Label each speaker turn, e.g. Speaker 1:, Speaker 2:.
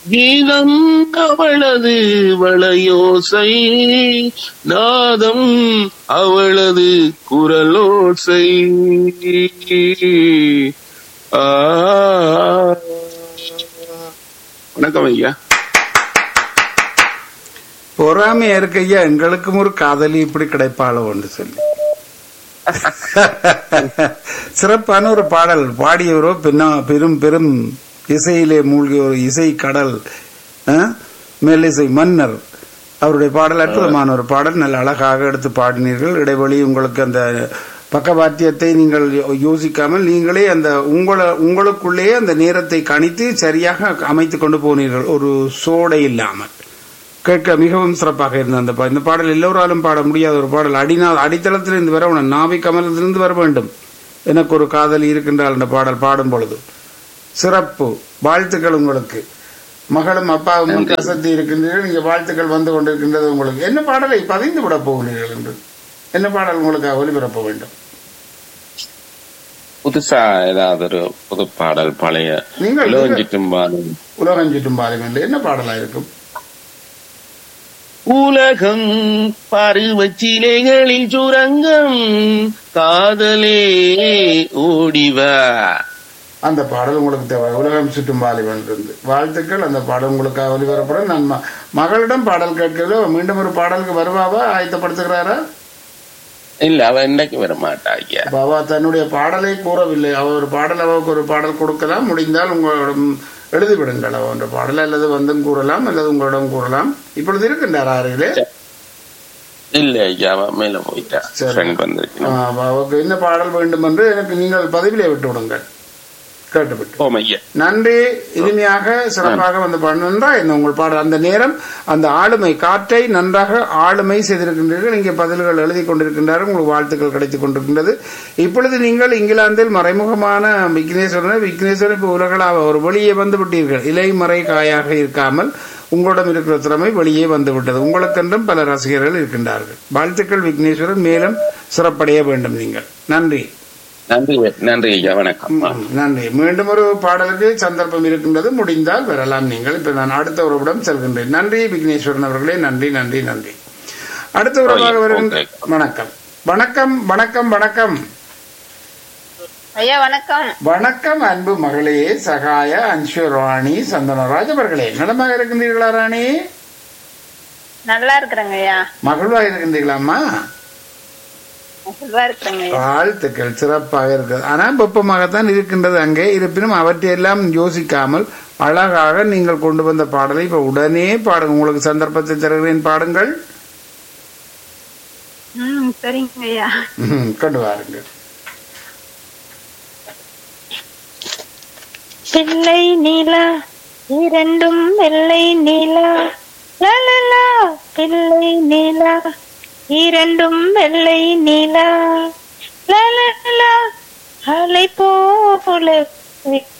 Speaker 1: கீதம் அவளது வளையோசை நாதம் அவளது குரலோசை ஆ. வணக்கம் ஐயா
Speaker 2: பொறாமையா இருக்கையா எங்களுக்கும் ஒரு காதலி இப்படி கிடைப்பாளோ என்று சொல்லி சிறப்பான ஒரு பாடல் பாடியவரோ பின்னா பெரும் பெரும் இசையிலே மூழ்கிய ஒரு இசை கடல் ஆ? மெல்லிசை மன்னர் அவருடைய பாடல் அற்புதமான ஒரு பாடல் நல்ல அழகாக எடுத்து பாடினீர்கள் இடைவெளி உங்களுக்கு அந்த பக்கவாத்தியத்தை நீங்கள் யோ- யோசிக்காமல் நீங்களே அந்த உங்கள உங்களுக்குள்ளேயே அந்த நேரத்தை கணித்து சரியாக அமைத்துக் கொண்டு போனீர்கள் ஒரு சோடை இல்லாமல் கேட்க மிகவும் சிறப்பாக இருந்த அந்த பா- இந்த பாடல் எல்லோராலும் பாட முடியாத ஒரு பாடல் அடிநாள் அடித்தளத்திலிருந்து வர உன நாவி கமலத்திலிருந்து வர வேண்டும் எனக்கு ஒரு காதலி இருக்கின்றால் அந்த பாடல் பாடும் பொழுது சிறப்பு வாழ்த்துக்கள் உங்களுக்கு மகளும் அப்பாவும் கசத்தி இருக்கின்றீர்கள் நீங்க வாழ்த்துக்கள் வந்து கொண்டிருக்கின்றது உங்களுக்கு என்ன பாடலை பதிந்து விட போகிறீர்கள் என்று என்ன பாடல் உங்களுக்கு ஒலிபரப்ப வேண்டும்
Speaker 1: புதுசா ஏதாவது ஒரு புது பாடல் பழைய
Speaker 2: நீங்கள்
Speaker 1: இளவஞ்சிட்டும் பாடல்
Speaker 2: உலகம் சுற்றும் பாலம் இல்லை என்ன பாடலா இருக்கும்
Speaker 1: உலகம் பருவச்சிலைகளில் சுரங்கம் காதலே ஓடிவா
Speaker 2: அந்த பாடல் உங்களுக்கு தேவை உலகம் சுற்றும் வாலிபன் இருந்து வாழ்த்துக்கள் அந்த பாடல் உங்களுக்காக ஒலிபரப்படும் நான் ம- மகளிடம் பாடல் கேட்கிறதோ மீண்டும் ஒரு பாடலுக்கு வருவாவா ஆயத்தப்படுத்துகிறாரா
Speaker 1: இல்ல அவ இன்னைக்கு வர மாட்டா ஐயா
Speaker 2: அப்ப அவ தன்னுடைய பாடலை கூறவில்லை அவ ஒரு பாடல் அவருக்கு ஒரு பாடல் கொடுக்கலாம் முடிந்தால் உங்களிடம் எழுதிவிடுங்கள் அவ அந்த பாடல் அல்லது வந்தும் கூறலாம் அல்லது உங்களிடம் கூறலாம் இப்பொழுது இருக்கின்றார் அருகிலே
Speaker 1: இல்ல ஐயா அவ மேல போயிட்டா
Speaker 2: சரி.
Speaker 1: ஃப்ரெண்ட் வந்திருக்கு
Speaker 2: ஆ, அப்ப அவருக்கு என்ன பாடல் வேண்டும் என்று எனக்கு நீங்கள் பதிவிலே விட்டு விடுங்கள் கேட்டுவிட்டு
Speaker 1: ஓம் ஐயா
Speaker 2: நன்றி இனிமையாக சிறப்பாக வந்து பாடு- நன்றாக இருந்தது உங்கள் பாடல் அந்த நேரம் அந்த ஆளுமை காற்றை நன்றாக ஆளுமை செய்திருக்கின்றீர்கள் இங்கே பதில்கள் எழுதி கொண்டிருக்கின்றார்கள் உங்களுக்கு வாழ்த்துக்கள் கிடைத்துக் கொண்டிருக்கின்றது இப்பொழுது நீங்கள் இங்கிலாந்தில் மறைமுகமான விக்னேஸ்வரன் விக்னேஸ்வரன் இப்போ உலகளாவ ஒரு வெளியே வந்து விட்டீர்கள் இலை மறை காயாக இருக்காமல் உங்களிடம் இருக்கிற திறமை வெளியே வந்து விட்டது உங்களுக்கென்றும் பல ரசிகர்கள் இருக்கின்றார்கள் வாழ்த்துக்கள் விக்னேஸ்வரன் மேலும் சிறப்படைய வேண்டும் நீங்கள் நன்றி
Speaker 1: நன்றி நன்றி ஐயா வணக்கம்
Speaker 2: ம், நன்றி மீண்டும் ஒரு பாடலுக்கு சந்தர்ப்பம் இருக்கின்றது முடிந்தால் வரலாம் நீங்கள் இப்ப நான் அடுத்த உறவிடம் செல்கின்றேன் நன்றி விக்னேஸ்வரன் அவர்களே நன்றி நன்றி நன்றி அடுத்த உறவாக
Speaker 1: ஓகே,
Speaker 2: வருகின்ற
Speaker 1: ஓகே.
Speaker 2: வணக்கம் வணக்கம் வணக்கம் வணக்கம்
Speaker 3: ஐயா வணக்கம்
Speaker 2: வணக்கம் அன்பு மகளே சகாய அன்ஷு ராணி சந்தனராஜ் அவர்களே நலமாக இருக்கின்றீர்களா ராணி
Speaker 3: நல்லா இருக்கிறேங்க ஐயா
Speaker 2: மகிழ்வாக இருக்கின்றீர்களாம்மா
Speaker 3: நல்லா இருக்கிறேங்க ஐயா
Speaker 2: வாழ்த்துக்கள் சிறப்பாக இருக்கிறது ஆனால் வெப்பமாகத்தான் இருக்கின்றது அங்கே இருப்பினும் அவற்றையெல்லாம் யோசிக்காமல் அழகாக நீங்கள் கொண்டு வந்த பாடலை இப்ப உடனே பாடுங்க உங்களுக்கு சந்தர்ப்பத்தை தருகிறேன் பாடுங்கள்
Speaker 3: ம் சரிங்க ஐயா
Speaker 2: ம், கொண்டு வாருங்கள்
Speaker 3: பிள்ளை நீலா இரண்டும் வெள்ளை நீலா லலலா பிள்ளை நீலா இரண்டும் வெள்ளை நீலா லலலா அலை போல